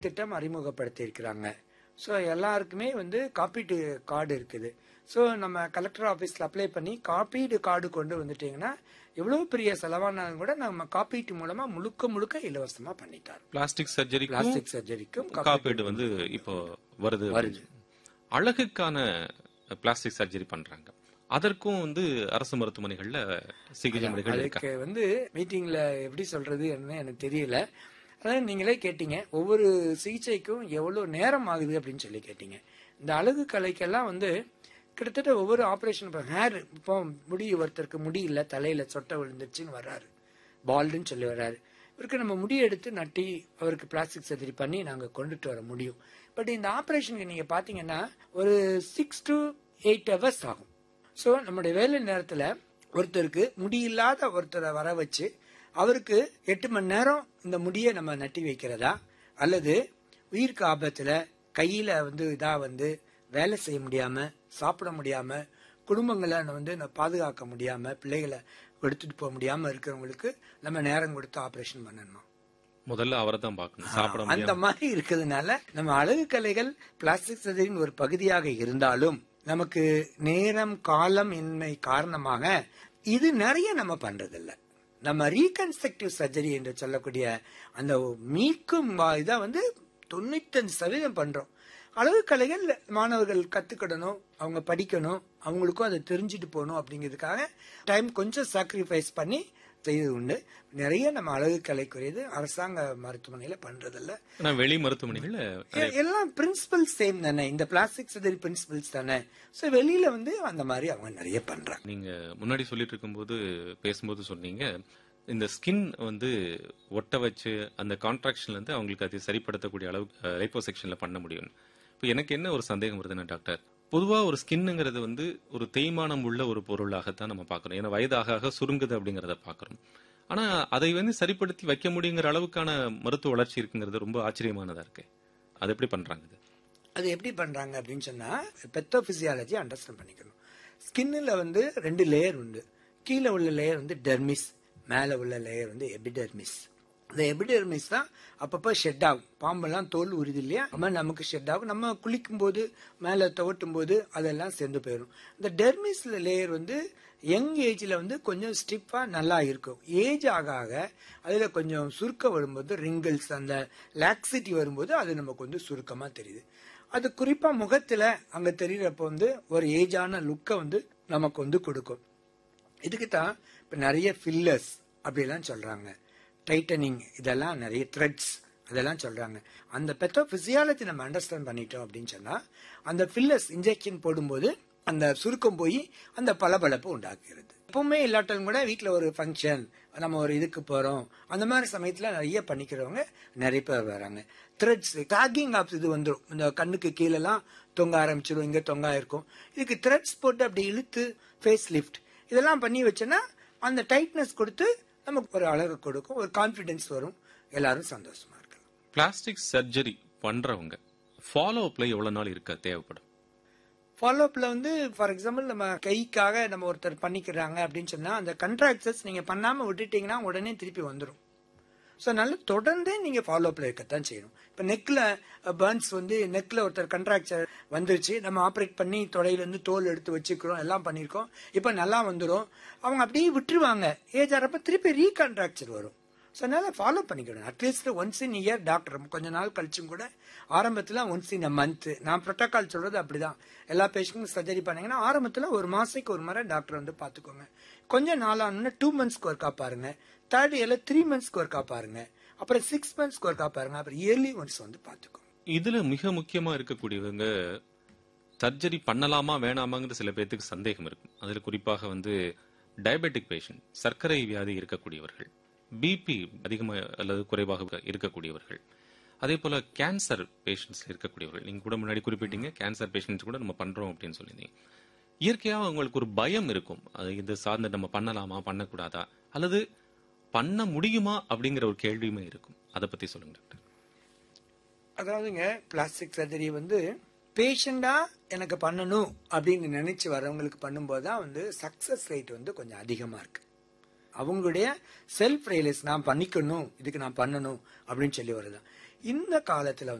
திட்டம் அறிமுகப்படுத்தி இருக்கிறாங்க ஸோ எல்லாருக்குமே வந்து காப்பீட்டு கார்டு இருக்குது ஸோ நம்ம கலெக்டர் ஆஃபீஸில் அப்ளை பண்ணி காப்பீடு கார்டு கொண்டு வந்துட்டீங்கன்னா எவ்வளோ பெரிய செலவானாலும் கூட நம்ம காப்பீட்டு மூலமா முழுக்க முழுக்க இலவசமா பண்ணித்தாரோம் பிளாஸ்டிக் சர்ஜரிக்கும் பிளாஸ்டிக் சர்ஜரிக்கும் காப்பீடு வந்து இப்போ வருது வருது. அழகுக்கான பிளாஸ்டிக் சர்ஜரி பண்றாங்க அதற்கும் வந்து அரசு மருத்துவமனைகள்ல சிகிச்சை முறைகள் இருக்கா அதுக்கு வந்து மீட்டிங்ல எப்படி சொல்றது என்ன எனக்கு தெரியல அதாவது நீங்களே கேட்டீங்க ஒவ்வொரு சிகிச்சைக்கும் எவ்வளவு நேரம் ஆகுது அப்படின்னு சொல்லி கேட்டீங்க இந்த அழகு கலைக்கெல்லாம் வந்து கிட்டத்தட்ட ஒவ்வொரு ஆபரேஷன் ஹேர் இப்போ முடி ஒருத்தருக்கு முடி இல்ல தலையில சொட்டை விழுந்துருச்சுன்னு வர்றாரு பால்டுன்னு சொல்லி வர்றாரு இவருக்கு நம்ம முடி எடுத்து நட்டி அவருக்கு பிளாஸ்டிக் சர்ஜரி பண்ணி நாங்க கொண்டுட்டு வர முடியும் பட் இந்த ஆபரேஷனுக்கு நீங்க பாத்தீங்கன்னா ஒரு சிக்ஸ் டு எயிட் ஹவர்ஸ் ஆகும் ஸோ நம்முடைய வேலை நேரத்தில் ஒருத்தருக்கு முடியில்லாத ஒருத்தரை வர வச்சு அவருக்கு எட்டு மணி நேரம் இந்த முடியை நம்ம நட்டி வைக்கிறதா அல்லது உயிருக்கு ஆபத்தில் கையில் வந்து இதாக வந்து வேலை செய்ய முடியாம சாப்பிட முடியாம குடும்பங்களை வந்து நான் பாதுகாக்க முடியாம பிள்ளைகளை எடுத்துட்டு போக முடியாம இருக்கிறவங்களுக்கு நம்ம நேரம் கொடுத்து ஆபரேஷன் பண்ணணும் முதல்ல அவரை தான் பார்க்கணும் சாப்பிட அந்த முடியாது மாதிரி இருக்கிறதுனால நம்ம அழகு கலைகள் பிளாஸ்டிக் சர்ஜரியின் ஒரு பகுதியாக இருந்தாலும் நமக்கு நேரம் காலம் இன்மை காரணமாக இது நிறைய நம்ம பண்றதில்ல நம்ம ரீகன்ஸ்ட்ரக்டிவ் சர்ஜரி என்று சொல்லக்கூடிய அந்த மீட்கும் வா- இதை வந்து தொண்ணூத்தஞ்சு சதவீதம் பண்றோம் அழகு கலைகள் மாணவர்கள் கத்துக்கிடணும் அவங்க படிக்கணும் அவங்களுக்கும் அதை தெரிஞ்சுட்டு போகணும் அப்படிங்கிறதுக்காக டைம் கொஞ்சம் சாக்ரிஃபைஸ் பண்ணி செய்வது உண்டு நிறைய நம்ம அழகு கலைக்குரியது அரசாங்க மருத்துவமனையில பண்றதில்ல ஆனா வெளி மருத்துவமனைகள்ல எ- எல்லாம் பிரின்சிபல் சேம் தானே இந்த பிளாஸ்டிக் சர்ஜரி பிரின்சிபல்ஸ் தானே சோ வெளியில வந்து அந்த மாதிரி அவங்க நிறைய பண்றாங்க நீங்க முன்னாடி சொல்லிட்டு இருக்கும்போது பேசும்போது சொன்னீங்க இந்த ஸ்கின் வந்து ஒட்ட வச்சு அந்த கான்ட்ராக்ஷன்ல இருந்து அவங்களுக்கு அது சரிப்படுத்தக்கூடிய அளவு லைப்போ செக்ஷன்ல பண்ண முடியும் இப்போ எனக்கு என்ன ஒரு சந்தேகம் வருதுன்னா டாக்டர் பொதுவா ஒரு ஸ்கின்னுங்கிறது வந்து ஒரு தேய்மானம் உள்ள ஒரு பொருளாகத்தான் நம்ம பார்க்கறோம் ஏன்னா வயதாக ஆக சுருங்குது அப்படிங்கறத பார்க்கறோம் ஆனா அதை வந்து சரிப்படுத்தி வைக்க முடியுங்கிற அளவுக்கான மருத்துவ வளர்ச்சி இருக்குங்கிறது ரொம்ப ஆச்சரியமானதா இருக்கு அது எப்படி பண்றாங்க இது அது எப்படி பண்றாங்க அப்படின்னு சொன்னா பெத்தோபிசியாலஜி அண்டர்ஸ்டாண்ட் பண்ணிக்கணும் ஸ்கின்ல வந்து ரெண்டு லேயர் உண்டு கீழே உள்ள லேயர் வந்து டெர்மிஸ் மேல உள்ள லேயர் வந்து எபிடெர்மிஸ் இந்த எபிடெர்மிஸ் தான் அப்பப்போ ஷெட் ஆகும் பாம்பெல்லாம் தோல் உறுதி இல்லையா அது மாதிரி நமக்கு ஷெட் ஆகும் நம்ம குளிக்கும் போது மேலே துவட்டும் போது அதெல்லாம் சேர்ந்து போயிடும் இந்த டெர்மிஸ் லேயர் வந்து யங் ஏஜ்ல வந்து கொஞ்சம் ஸ்டிஃபா நல்லா இருக்கும் ஏஜ் ஆக ஆக அதுல கொஞ்சம் சுருக்கம் வரும்போது ரிங்கிள்ஸ் அந்த லாக்ஸிட்டி வரும்போது அது நமக்கு வந்து சுருக்கமா தெரியுது அது குறிப்பா முகத்துல அங்க தெரியறப்ப வந்து ஒரு ஏஜான லுக்கை வந்து நமக்கு வந்து கொடுக்கும் இதுக்கு தான் இப்ப நிறைய ஃபில்லர்ஸ் அப்படிலாம் சொல்றாங்க டைட்டனிங் இதெல்லாம் நிறைய த்ரெட்ஸ் அதெல்லாம் சொல்றாங்க அந்த பெத்தோ பிசியாலஜி நம்ம அண்டர்ஸ்டாண்ட் பண்ணிட்டோம் அப்படின்னு சொன்னா அந்த ஃபில்லர்ஸ் இன்ஜெக்ஷன் போடும்போது அந்த சுருக்கம் போய் அந்த பளபளப்பு உண்டாக்குகிறது எப்பவுமே இல்லாட்டாலும் கூட வீட்ல ஒரு ஃபங்க்ஷன் நம்ம ஒரு இதுக்கு போறோம் அந்த மாதிரி சமயத்துல நிறைய பண்ணிக்கிறவங்க நிறைய பேர் வராங்க த்ரெட்ஸ் டாகிங் ஆப்ஸ் இது வந்துடும் இந்த கண்ணுக்கு கீழெல்லாம் தொங்க ஆரம்பிச்சிடும் இங்க தொங்க இருக்கும் இதுக்கு த்ரெட்ஸ் போட்டு அப்படி இழுத்து ஃபேஸ் லிஃப்ட் இதெல்லாம் பண்ணி வச்சோன்னா அந்த டைட்னஸ் கொடுத்து நமக்கு ஒரு அழகு கொடுக்கும் ஒரு கான்ஃபிடன்ஸ் வரும் எல்லாரும் சந்தோஷமா இருக்கலாம் பிளாஸ்டிக் சர்ஜரி பண்றவங்க ஃபாலோ அப்ல எவ்வளவு நாள் இருக்க தேவைப்படும் ஃபாலோ அப்ல வந்து ஃபார் எக்ஸாம்பிள் நம்ம கைக்காக நம்ம ஒருத்தர் பண்ணிக்கிறாங்க அப்படின்னு சொன்னா அந்த கண்ட்ராக்டர்ஸ் நீங்க பண்ணாம விட்டுட்டீங்கன்னா உடனே திருப்பி வந்துடும் ஸோ நல்ல தொடர்ந்தே நீங்க ஃபாலோ அப்ல இருக்கத்தான் செய்யணும் இப்போ நெக்ல பர்ன்ஸ் வந்து நெக்ல ஒருத்தர் கண்ட்ராக்சர் வந்துருச்சு நம்ம ஆப்ரேட் பண்ணி தொடையில இருந்து தோல் எடுத்து வச்சுக்கிறோம் எல்லாம் பண்ணியிருக்கோம் இப்போ நல்லா வந்துடும் அவங்க அப்படியே விட்டுருவாங்க ஏஜ் ஆறப்ப திருப்பி ரீகண்ட்ராக்சர் வரும் ஸோ அதனால ஃபாலோ பண்ணிக்கணும் at least once in year doctor கொஞ்ச நாள் கழிச்சும் கூட ஆரம்பத்தில் ஒன்ஸ் இன் அ மந்த் நான் ப்ரோட்டோகால் சொல்றது அப்படிதான் எல்லா பேஷண்ட்டும் சர்ஜரி பண்ணீங்கன்னா ஆரம்பத்தில் ஒரு மாசத்துக்கு ஒரு முறை டாக்டர் வந்து பார்த்துக்கோங்க கொஞ்சம் நாளான டூ மந்த்ஸ்க்கு ஒர்க்கா பாருங்க தேர்ட் இயர்ல த்ரீ மந்த்ஸ்க்கு ஒர்க்கா பாருங்க அப்புறம் சிக்ஸ் மந்த்ஸ்க்கு ஒர்க்கா பாருங்க அப்புறம் இயர்லி ஒன்ஸ் வந்து பார்த்துக்கோங்க இதுல மிக முக்கியமா இருக்கக்கூடியவங்க சர்ஜரி பண்ணலாமா வேணாமாங்கிற சில பேர்த்துக்கு சந்தேகம் இருக்கும் அதுல குறிப்பாக வந்து டயபெட்டிக் பேஷண்ட் சர்க்கரை வியாதி இருக்கக்கூடியவர்கள் பிபி அதிகமா அல்லது குறைவாக இருக்கக்கூடியவர்கள் அதே போல கேன்சர் பேஷண்ட்ஸ் இருக்கக்கூடியவர்கள் நீங்க கூட முன்னாடி குறிப்பிட்டீங்க கேன்சர் பேஷண்ட்ஸ் கூட நம்ம பண்றோம் அப்படின்னு சொல்லியிருந்தீங்க இயற்கையா அவங்களுக்கு ஒரு பயம் இருக்கும் அது இது சார்ந்து நம்ம பண்ணலாமா பண்ணக்கூடாதா அல்லது பண்ண முடியுமா அப்படிங்கிற ஒரு கேள்வியுமே இருக்கும் அதை பத்தி சொல்லுங்க டாக்டர் அதாவதுங்க பிளாஸ்டிக் சர்ஜரி வந்து பேஷண்டா எனக்கு பண்ணணும் அப்படின்னு நினைச்சு வரவங்களுக்கு பண்ணும்போது தான் வந்து சக்சஸ் ரேட் வந்து கொஞ்சம் அதிகமா இருக்கு அவங்களுடைய செல்ஃப் ரியலைஸ் நான் பண்ணிக்கணும் இதுக்கு நான் பண்ணணும் அப்படின்னு சொல்லி வருதான் இந்த காலத்துல